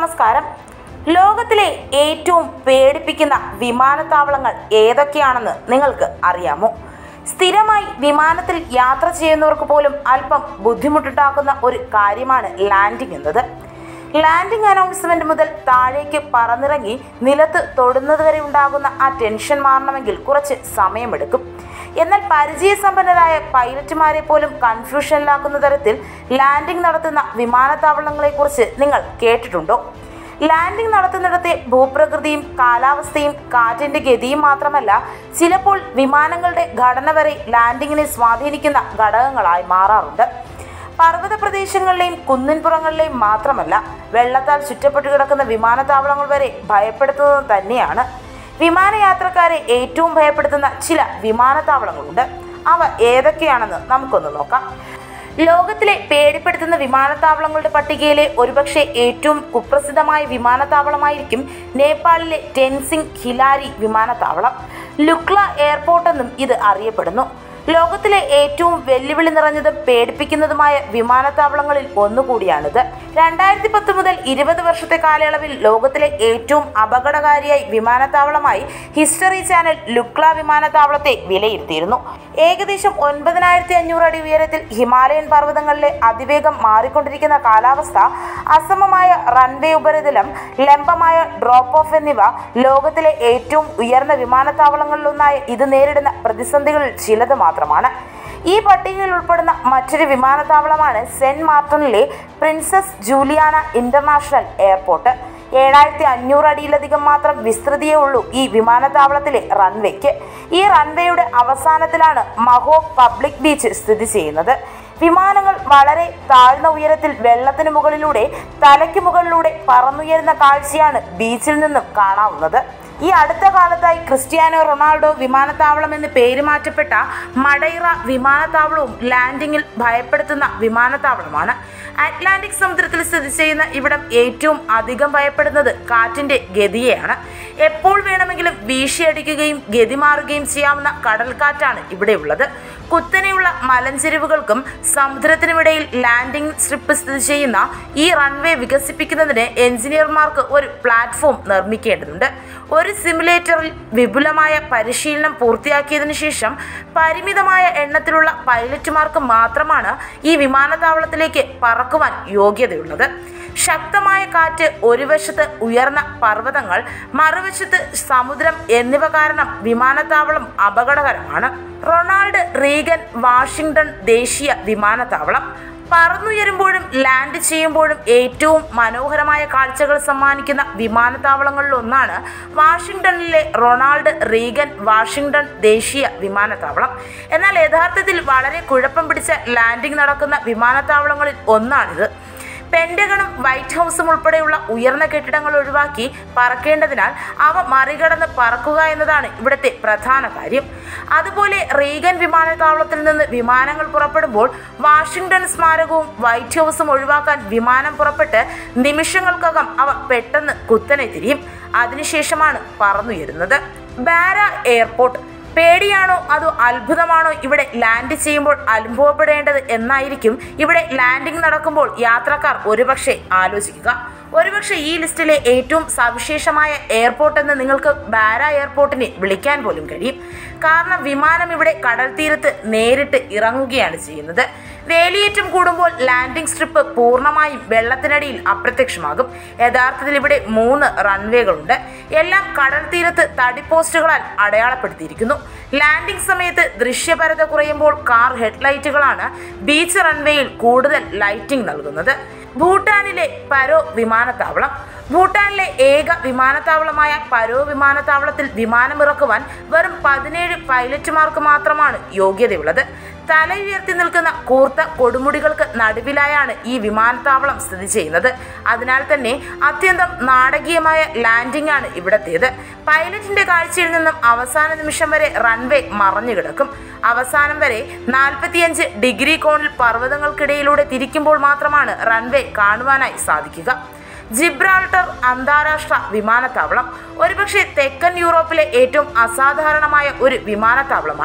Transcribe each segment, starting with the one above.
നമസ്കാരം ലോകത്തിലെ ഏറ്റവും പേടിപ്പിക്കുന്ന വിമാനത്താവളങ്ങൾ ഏതൊക്കെയാണെന്ന് നിങ്ങൾക്ക് അറിയാമോ സ്ഥിരമായി വിമാനത്തിൽ യാത്ര ചെയ്യുന്നവർക്ക് പോലും അല്പം ബുദ്ധിമുട്ടുണ്ടാക്കുന്ന ഒരു കാര്യമാണ് ലാൻഡിംഗ് എന്നത് ലാൻഡിംഗ് അനൗൺസ്മെന്റ് മുതൽ താഴേക്ക് പറന്നിറങ്ങി നിലത്ത് തൊടുന്നത് വരെ ഉണ്ടാകുന്ന ആ ടെൻഷൻ മാറണമെങ്കിൽ കുറച്ച് സമയമെടുക്കും എന്നാൽ പരിചയസമ്പന്നരായ പൈലറ്റുമാരെ പോലും കൺഫ്യൂഷനിലാക്കുന്ന തരത്തിൽ ലാൻഡിംഗ് നടത്തുന്ന വിമാനത്താവളങ്ങളെക്കുറിച്ച് നിങ്ങൾ കേട്ടിട്ടുണ്ടോ ലാൻഡിംഗ് നടത്തുന്നിടത്തെ ഭൂപ്രകൃതിയും കാലാവസ്ഥയും കാറ്റിന്റെ ഗതിയും മാത്രമല്ല ചിലപ്പോൾ വിമാനങ്ങളുടെ ഘടന വരെ ലാൻഡിങ്ങിനെ സ്വാധീനിക്കുന്ന ഘടകങ്ങളായി മാറാറുണ്ട് പർവ്വത പ്രദേശങ്ങളിലെയും കുന്നിൻപുറങ്ങളിലെയും മാത്രമല്ല വെള്ളത്താൽ ചുറ്റപ്പെട്ടു കിടക്കുന്ന വിമാനത്താവളങ്ങൾ വരെ ഭയപ്പെടുത്തുന്നത് തന്നെയാണ് വിമാനയാത്രക്കാരെ ഏറ്റവും ഭയപ്പെടുത്തുന്ന ചില വിമാനത്താവളങ്ങളുണ്ട് അവ ഏതൊക്കെയാണെന്ന് നമുക്കൊന്ന് നോക്കാം ലോകത്തിലെ പേടിപ്പെടുത്തുന്ന വിമാനത്താവളങ്ങളുടെ പട്ടികയിലെ ഒരുപക്ഷെ ഏറ്റവും കുപ്രസിദ്ധമായ വിമാനത്താവളമായിരിക്കും നേപ്പാളിലെ ടെൻസിംഗ് ഹിലാരി വിമാനത്താവളം ലുക്ല എയർപോർട്ട് എന്നും ഇത് അറിയപ്പെടുന്നു ലോകത്തിലെ ഏറ്റവും വെല്ലുവിളി നിറഞ്ഞതും പേടിപ്പിക്കുന്നതുമായ വിമാനത്താവളങ്ങളിൽ ഒന്നുകൂടിയാണിത് രണ്ടായിരത്തി പത്ത് മുതൽ ഇരുപത് വർഷത്തെ കാലയളവിൽ ലോകത്തിലെ ഏറ്റവും അപകടകാരിയായി വിമാനത്താവളമായി ഹിസ്റ്ററി ചാനൽ ലുക്ല വിമാനത്താവളത്തെ വിലയിരുത്തിയിരുന്നു ഏകദേശം ഒൻപതിനായിരത്തി അഞ്ഞൂറ് അടി ഉയരത്തിൽ ഹിമാലയൻ പർവ്വതങ്ങളിലെ അതിവേഗം മാറിക്കൊണ്ടിരിക്കുന്ന കാലാവസ്ഥ അസമമായ റൺവേ ഉപരിതലം ലംബമായ ഡ്രോപ്പ് ഓഫ് എന്നിവ ലോകത്തിലെ ഏറ്റവും ഉയർന്ന വിമാനത്താവളങ്ങളിലൊന്നായ ഇത് നേരിടുന്ന പ്രതിസന്ധികളിൽ ചിലത് മാത്രമാണ് ഈ പട്ടികയിൽ ഉൾപ്പെടുന്ന മറ്റൊരു വിമാനത്താവളമാണ് സെന്റ് മാർട്ടിനിലെ പ്രിൻസസ് ജൂലിയാന ഇന്റർനാഷണൽ എയർപോർട്ട് ഏഴായിരത്തി അഞ്ഞൂറ് അടിയിലധികം മാത്രം വിസ്തൃതിയേ ഉള്ളൂ ഈ വിമാനത്താവളത്തിലെ റൺവേക്ക് ഈ റൺവേയുടെ അവസാനത്തിലാണ് മഹോ പബ്ലിക് ബീച്ച് സ്ഥിതി ചെയ്യുന്നത് വിമാനങ്ങൾ വളരെ താഴ്ന്ന ഉയരത്തിൽ വെള്ളത്തിന് മുകളിലൂടെ തലയ്ക്ക് മുകളിലൂടെ പറന്നുയരുന്ന കാഴ്ചയാണ് ബീച്ചിൽ നിന്നും കാണാവുന്നത് ഈ അടുത്ത കാലത്തായി ക്രിസ്ത്യാനോ റൊണാൾഡോ വിമാനത്താവളം എന്ന് പേര് മാറ്റപ്പെട്ട മഡൈറ വിമാനത്താവളവും ലാൻഡിങ്ങിൽ ഭയപ്പെടുത്തുന്ന വിമാനത്താവളമാണ് അറ്റ്ലാന്റിക് സമുദ്രത്തിൽ സ്ഥിതി ചെയ്യുന്ന ഇവിടം ഏറ്റവും അധികം ഭയപ്പെടുന്നത് കാറ്റിന്റെ ഗതിയെയാണ് എപ്പോൾ വേണമെങ്കിലും വീശിയടിക്കുകയും ഗതി മാറുകയും ചെയ്യാവുന്ന കടൽക്കാറ്റാണ് ഇവിടെയുള്ളത് കുത്തനെയുള്ള മലഞ്ചെരിവുകൾക്കും സമുദ്രത്തിനുമിടയിൽ ലാൻഡിംഗ് സ്ട്രിപ്പ് സ്ഥിതി ചെയ്യുന്ന ഈ റൺവേ വികസിപ്പിക്കുന്നതിന് എഞ്ചിനീയർമാർക്ക് ഒരു പ്ലാറ്റ്ഫോം നിർമ്മിക്കേണ്ടതുണ്ട് ഒരു സിമുലേറ്ററിൽ വിപുലമായ പരിശീലനം പൂർത്തിയാക്കിയതിനു ശേഷം പരിമിതമായ എണ്ണത്തിലുള്ള പൈലറ്റുമാർക്ക് മാത്രമാണ് ഈ വിമാനത്താവളത്തിലേക്ക് പറക്കുവാൻ യോഗ്യതയുള്ളത് ശക്തമായ കാറ്റ് ഒരു വശത്ത് ഉയർന്ന പർവ്വതങ്ങൾ മറുവശത്ത് സമുദ്രം എന്നിവ കാരണം വിമാനത്താവളം അപകടകരമാണ് റൊണാൾഡ് റീഗൻ വാഷിംഗ്ടൺ ദേശീയ വിമാനത്താവളം പറന്നുയരുമ്പോഴും ലാൻഡ് ചെയ്യുമ്പോഴും ഏറ്റവും മനോഹരമായ കാഴ്ചകൾ സമ്മാനിക്കുന്ന വിമാനത്താവളങ്ങളിൽ ഒന്നാണ് വാഷിംഗ്ടണിലെ റൊണാൾഡ് റീഗൻ വാഷിംഗ്ടൺ ദേശീയ വിമാനത്താവളം എന്നാൽ യഥാർത്ഥത്തിൽ വളരെ കുഴപ്പം പിടിച്ച ലാൻഡിംഗ് നടക്കുന്ന വിമാനത്താവളങ്ങളിൽ ഒന്നാണിത് പെൻഡഗണും വൈറ്റ് ഹൗസും ഉൾപ്പെടെയുള്ള ഉയർന്ന കെട്ടിടങ്ങൾ ഒഴിവാക്കി പറക്കേണ്ടതിനാൽ അവ മറികടന്ന് പറക്കുക എന്നതാണ് ഇവിടുത്തെ പ്രധാന കാര്യം അതുപോലെ റീഗൻ വിമാനത്താവളത്തിൽ നിന്ന് വിമാനങ്ങൾ പുറപ്പെടുമ്പോൾ വാഷിംഗ്ടൺ സ്മാരകവും വൈറ്റ് ഹൗസും ഒഴിവാക്കാൻ വിമാനം പുറപ്പെട്ട് നിമിഷങ്ങൾക്കകം അവ പെട്ടെന്ന് കുത്തനെ തിരിയും അതിനുശേഷമാണ് പറന്നുയരുന്നത് ബാര എയർപോർട്ട് പേടിയാണോ അതോ അത്ഭുതമാണോ ഇവിടെ ലാൻഡ് ചെയ്യുമ്പോൾ അനുഭവപ്പെടേണ്ടത് എന്നായിരിക്കും ഇവിടെ ലാൻഡിംഗ് നടക്കുമ്പോൾ യാത്രക്കാർ ഒരുപക്ഷെ ആലോചിക്കുക ഒരുപക്ഷെ ഈ ലിസ്റ്റിലെ ഏറ്റവും സവിശേഷമായ എയർപോർട്ട് എന്ന് നിങ്ങൾക്ക് ബാര എയർപോർട്ടിനെ വിളിക്കാൻ പോലും കഴിയും കാരണം വിമാനം ഇവിടെ കടൽ തീരത്ത് നേരിട്ട് ഇറങ്ങുകയാണ് ചെയ്യുന്നത് വേലിയേറ്റം കൂടുമ്പോൾ ലാൻഡിംഗ് സ്ട്രിപ്പ് പൂർണ്ണമായും വെള്ളത്തിനടിയിൽ അപ്രത്യക്ഷമാകും യഥാർത്ഥത്തിൽ ഇവിടെ മൂന്ന് റൺവേകളുണ്ട് എല്ലാം കടൽ തീരത്ത് തടി പോസ്റ്റുകളാൽ അടയാളപ്പെടുത്തിയിരിക്കുന്നു ലാൻഡിംഗ് സമയത്ത് ദൃശ്യപരത കുറയുമ്പോൾ കാർ ഹെഡ്ലൈറ്റുകളാണ് ബീച്ച് റൺവേയിൽ കൂടുതൽ ലൈറ്റിംഗ് നൽകുന്നത് ഭൂട്ടാനിലെ പരോ വിമാനത്താവളം ഭൂട്ടാനിലെ ഏക വിമാനത്താവളമായ പരോ വിമാനത്താവളത്തിൽ വിമാനമിറക്കുവാൻ വെറും പതിനേഴ് പൈലറ്റുമാർക്ക് മാത്രമാണ് യോഗ്യതയുള്ളത് തല ഉയർത്തി നിൽക്കുന്ന കൂർത്ത കൊടുമുടികൾക്ക് നടുവിലായാണ് ഈ വിമാനത്താവളം സ്ഥിതി ചെയ്യുന്നത് അതിനാൽ തന്നെ അത്യന്തം നാടകീയമായ ലാൻഡിംഗ് ആണ് ഇവിടത്തേത് പൈലറ്റിന്റെ കാഴ്ചയിൽ നിന്നും അവസാന നിമിഷം വരെ റൺവേ മറഞ്ഞു കിടക്കും അവസാനം വരെ നാൽപ്പത്തിയഞ്ച് ഡിഗ്രി കോണിൽ പർവ്വതങ്ങൾക്കിടയിലൂടെ തിരിക്കുമ്പോൾ മാത്രമാണ് റൺവേ കാണുവാനായി സാധിക്കുക ജിബ്രാൾട്ടർ അന്താരാഷ്ട്ര വിമാനത്താവളം ഒരുപക്ഷെ തെക്കൻ യൂറോപ്പിലെ ഏറ്റവും അസാധാരണമായ ഒരു വിമാനത്താവളമാണ്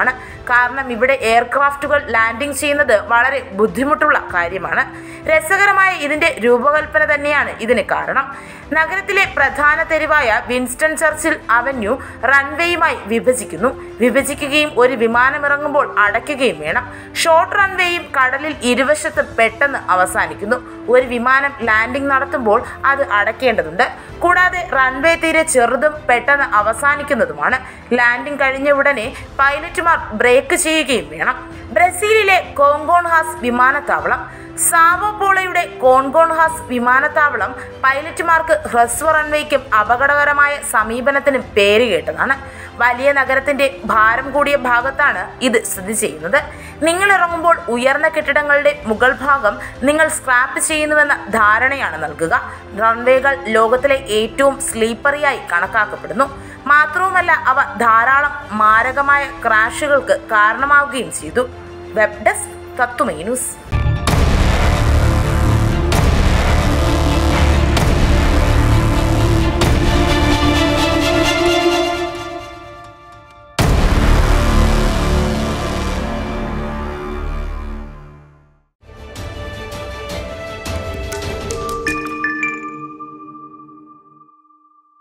കാരണം ഇവിടെ എയർക്രാഫ്റ്റുകൾ ലാൻഡിംഗ് ചെയ്യുന്നത് വളരെ ബുദ്ധിമുട്ടുള്ള കാര്യമാണ് രസകരമായ ഇതിന്റെ രൂപകൽപ്പന തന്നെയാണ് ഇതിന് കാരണം നഗരത്തിലെ പ്രധാന തെരുവായ വിൻസ്റ്റൺ ചർച്ചിൽ അവന്യൂ റൺവേയുമായി വിഭജിക്കുന്നു വിഭജിക്കുകയും ഒരു വിമാനം ഇറങ്ങുമ്പോൾ അടയ്ക്കുകയും വേണം ഷോർട്ട് റൺവേയും കടലിൽ ഇരുവശത്തും പെട്ടെന്ന് അവസാനിക്കുന്നു ഒരു വിമാനം ലാൻഡിംഗ് നടത്തുമ്പോൾ അത് അടയ്ക്കേണ്ടതുണ്ട് കൂടാതെ റൺവേ തീരെ ചെറുതും പെട്ടെന്ന് അവസാനിക്കുന്നതുമാണ് ലാൻഡിംഗ് കഴിഞ്ഞ ഉടനെ പൈലറ്റുമാർ ബ്രേക്ക് ചെയ്യുകയും വേണം ബ്രസീലിലെ കോങ്കോൺഹാസ് വിമാനത്താവളം സാവോപോളയുടെ കോൺഗോൺഹാസ് വിമാനത്താവളം പൈലറ്റുമാർക്ക് ഹ്രസ്വ റൺവേക്കും അപകടകരമായ സമീപനത്തിനും പേരുകേട്ടതാണ് വലിയ നഗരത്തിന്റെ ഭാരം കൂടിയ ഭാഗത്താണ് ഇത് സ്ഥിതി ചെയ്യുന്നത് നിങ്ങൾ ഇറങ്ങുമ്പോൾ ഉയർന്ന കെട്ടിടങ്ങളുടെ മുകൾ ഭാഗം നിങ്ങൾ സ്ക്രാപ്പ് ചെയ്യുന്നുവെന്ന ധാരണയാണ് നൽകുക റൺവേകൾ ലോകത്തിലെ ഏറ്റവും സ്ലീപ്പറിയായി കണക്കാക്കപ്പെടുന്നു മാത്രവുമല്ല അവ ധാരാളം മാരകമായ ക്രാഷുകൾക്ക് കാരണമാവുകയും ചെയ്തു വെബ് ഡെസ്ക് തത്തുമൈ ന്യൂസ്